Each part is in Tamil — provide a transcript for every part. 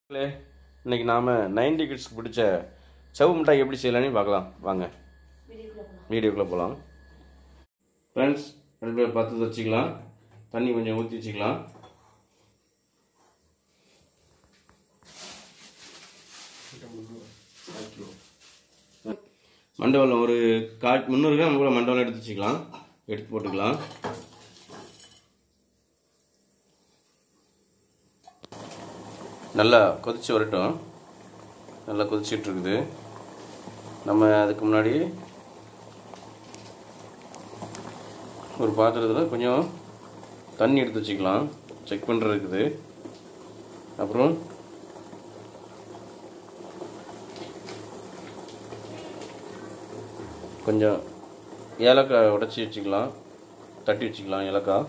மக்களே, இன்னைக்கு நாம் நைன்டி கிட்ஸ்க்கு பிடிச்ச செவு மிட்டாய் எப்படி செய்யலாம்னு பார்க்கலாம் வாங்க வீடியோக்குள்ளே போகலாம் ஃப்ரெண்ட்ஸ் அடுப்பில் பார்த்து வச்சுக்கலாம் தண்ணி கொஞ்சம் ஊற்றி வச்சுக்கலாம் மண்டவெல்லம் ஒரு கா முந்நூறு கிராம் கூட மண்டவெல்லம் எடுத்து வச்சுக்கலாம் எடுத்து போட்டுக்கலாம் நல்லா கொதிச்சு வரட்டும் நல்லா கொதிச்சிட்டு இருக்குது நம்ம அதுக்கு முன்னாடி ஒரு பாத்திரத்தில் கொஞ்சம் தண்ணி எடுத்து வச்சுக்கலாம் செக் பண்ணுறது இருக்குது அப்புறம் கொஞ்சம் ஏலக்காய் உடச்சி வச்சுக்கலாம் தட்டி வச்சுக்கலாம் ஏலக்காய்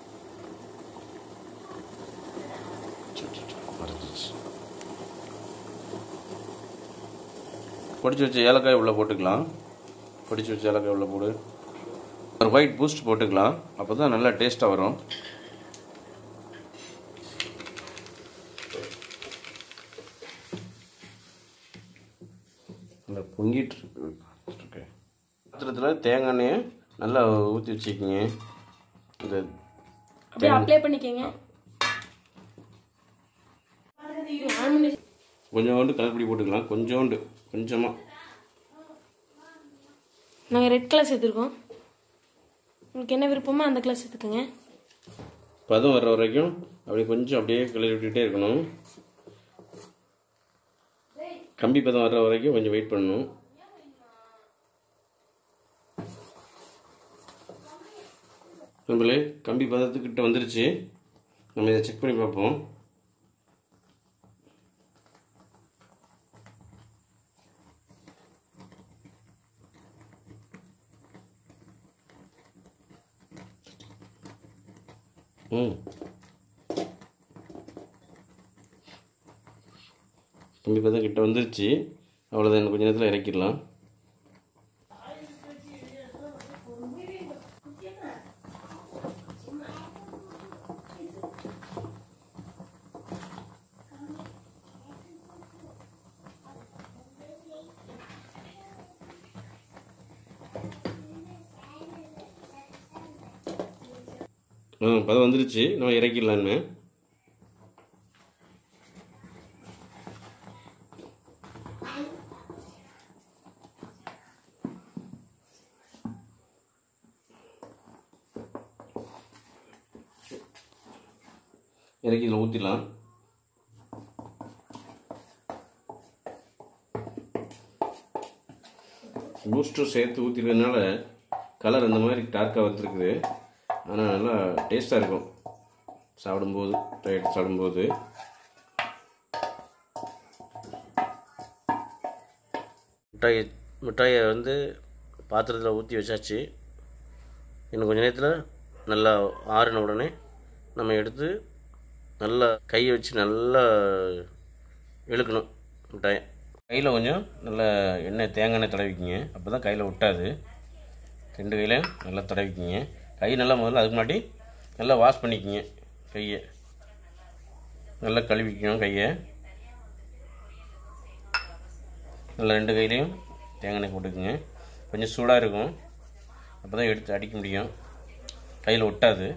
மறைஞ்சிச்சு. பொடிச்சு வச்ச ஏலக்காய் உள்ள போட்டுக்கலாம் பொடிச்சு வச்ச ஏலக்காய் உள்ள போடு ஒரு ஒயிட் பூஸ்ட் போட்டுக்கலாம் அப்போ தான் நல்லா டேஸ்ட்டாக வரும் நல்லா பொங்கிட்டு இருக்கு பாத்திரத்தில் தேங்காய் எண்ணெயை நல்லா ஊற்றி வச்சுக்கிங்க இந்த அப்படியே அப்ளை பண்ணிக்கங்க கொஞ்சோண்டு கலர்பொடி போட்டுக்கலாம் கொஞ்சோண்டு கொஞ்சமாக நாங்கள் ரெட் கலர் சேர்த்துருக்கோம் உங்களுக்கு என்ன விருப்பமோ அந்த கலர் சேர்த்துக்கோங்க பதம் வர்ற வரைக்கும் அப்படியே கொஞ்சம் அப்படியே கிளறி விட்டுக்கிட்டே இருக்கணும் கம்பி பதம் வர்ற வரைக்கும் கொஞ்சம் வெயிட் பண்ணணும் நம்மளே கம்பி பதத்துக்கிட்ட வந்துருச்சு நம்ம இதை செக் பண்ணி பார்ப்போம் ம் கம்பி பதம் கிட்ட வந்துருச்சு அவ்வளோதான் இன்னும் கொஞ்ச நேரத்தில் இறக்கிடலாம் ஆ பதம் வந்துருச்சு நம்ம இறக்கிடலான்னு இறக்கி இதில் ஊற்றிடலாம் பூஸ்டர் சேர்த்து ஊற்றிருக்கனால கலர் அந்த மாதிரி டார்க்காக வந்துருக்குது ஆனால் நல்லா டேஸ்ட்டாக இருக்கும் சாப்பிடும்போது டயட் சாப்பிடும்போது மிட்டாய் மிட்டாயை வந்து பாத்திரத்தில் ஊற்றி வச்சாச்சு இன்னும் கொஞ்ச நேரத்தில் நல்லா ஆறின உடனே நம்ம எடுத்து நல்லா கையை வச்சு நல்லா இழுக்கணும் மிட்டாயை கையில் கொஞ்சம் நல்லா எண்ணெய் தேங்காய் எண்ணெய் தடவிக்கிங்க அப்போ தான் கையில் ஒட்டாது ரெண்டு கையிலையும் நல்லா தடவிக்கிங்க கை நல்லா முதல்ல அதுக்கு முன்னாடி நல்லா வாஷ் பண்ணிக்கிங்க கையை நல்லா கழுவிக்கணும் கையை நல்லா ரெண்டு கையிலையும் தேங்காய் எண்ணெய் போட்டுக்குங்க கொஞ்சம் சூடாக இருக்கும் அப்போ தான் எடுத்து அடிக்க முடியும் கையில் ஒட்டாது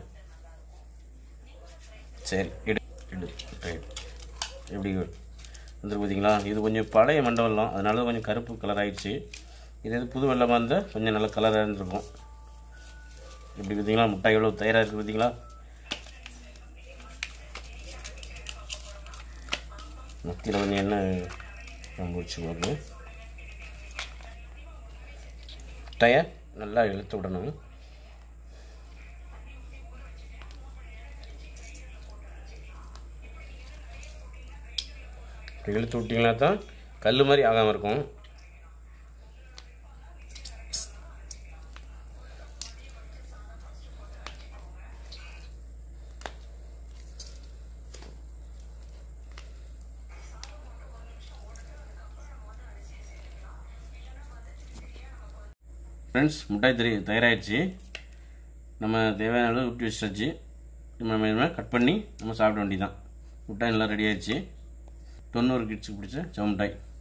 சரி எடு எடு ரைட் எப்படி வந்துருக்கு பார்த்தீங்களா இது கொஞ்சம் பழைய மண்டபம் அதனால தான் கொஞ்சம் கருப்பு கலர் ஆயிடுச்சு இது எது புது வெள்ளமாக இருந்தால் கொஞ்சம் நல்ல கலராக இருந்திருக்கும் எப்படி பார்த்தீங்களா முட்டாய் எவ்வளோ தயாராக இருக்குது பார்த்தீங்களா மத்தியில் கொஞ்சம் எண்ணெய் ரொம்ப வச்சு போகுது முட்டையை நல்லா இழுத்து விடணும் இப்படி இழுத்து விட்டிங்கன்னா தான் கல் மாதிரி ஆகாமல் இருக்கும் ஃப்ரெண்ட்ஸ் மிட்டாய் தெரிய தயாராகிடுச்சு நம்ம தேவையான அளவு ஊற்றி வச்சாச்சு நம்ம நம்ம கட் பண்ணி நம்ம சாப்பிட வேண்டியதான் மிட்டாய் நல்லா ரெடி ஆயிடுச்சு தொண்ணூறு கிட்ஸுக்கு பிடிச்ச சவமிட்டாய்